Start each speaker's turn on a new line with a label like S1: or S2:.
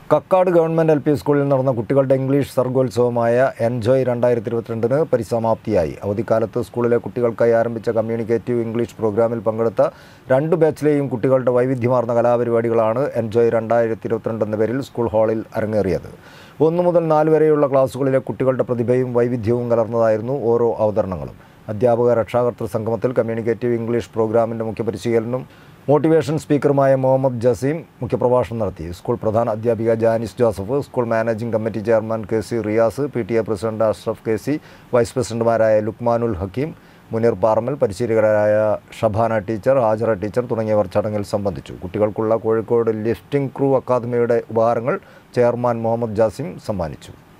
S1: Kakkad government L P സ്കൂളിൽ നടന്ന കുട്ടികളുടെ ഇംഗ്ലീഷ് സർഗോത്സവമായ എൻജോയ് രണ്ടായിരത്തി ഇരുപത്തിരണ്ടിന് പരിസമാപ്തിയായി അവധിക്കാലത്ത് സ്കൂളിലെ കുട്ടികൾക്കായി ആരംഭിച്ച കമ്മ്യൂണിക്കേറ്റീവ് ഇംഗ്ലീഷ് പ്രോഗ്രാമിൽ പങ്കെടുത്ത രണ്ട് ബാച്ചിലെയും കുട്ടികളുടെ വൈവിധ്യമാർന്ന കലാപരിപാടികളാണ് എൻജോയ് രണ്ടായിരത്തി ഇരുപത്തിരണ്ട് എന്ന പേരിൽ സ്കൂൾ ഹാളിൽ അരങ്ങേറിയത് ഒന്നു മുതൽ നാല് വരെയുള്ള ക്ലാസ്സുകളിലെ കുട്ടികളുടെ പ്രതിഭയും വൈവിധ്യവും കലർന്നതായിരുന്നു ഓരോ അവതരണങ്ങളും അധ്യാപക രക്ഷാകർതൃ സംഗമത്തിൽ കമ്മ്യൂണിക്കേറ്റീവ് ഇംഗ്ലീഷ് പ്രോഗ്രാമിൻ്റെ മുഖ്യപരിശീലനം മോട്ടിവേഷൻ സ്പീക്കറുമായ മുഹമ്മദ് ജസീം മുഖ്യപ്രഭാഷണം നടത്തി സ്കൂൾ പ്രധാന അധ്യാപിക Janis Joseph school managing committee chairman K C Riyas P T A president Ashraf K C vice പ്രസിഡന്റുമാരായ ലുക്മാനുൽ ഹക്കീം മുനീർ പാർമൽ പരിശീലകരായ ഷബാന ടീച്ചർ ഹാജറ ടീച്ചർ തുടങ്ങിയവർ ചടങ്ങിൽ സംബന്ധിച്ചു കുട്ടികൾക്കുള്ള കോഴിക്കോട് ലിഫ്റ്റിംഗ് ക്രൂ അക്കാദമിയുടെ ഉപഹാരങ്ങൾ ചെയർമാൻ മുഹമ്മദ് ജാസിം സമ്മാനിച്ചു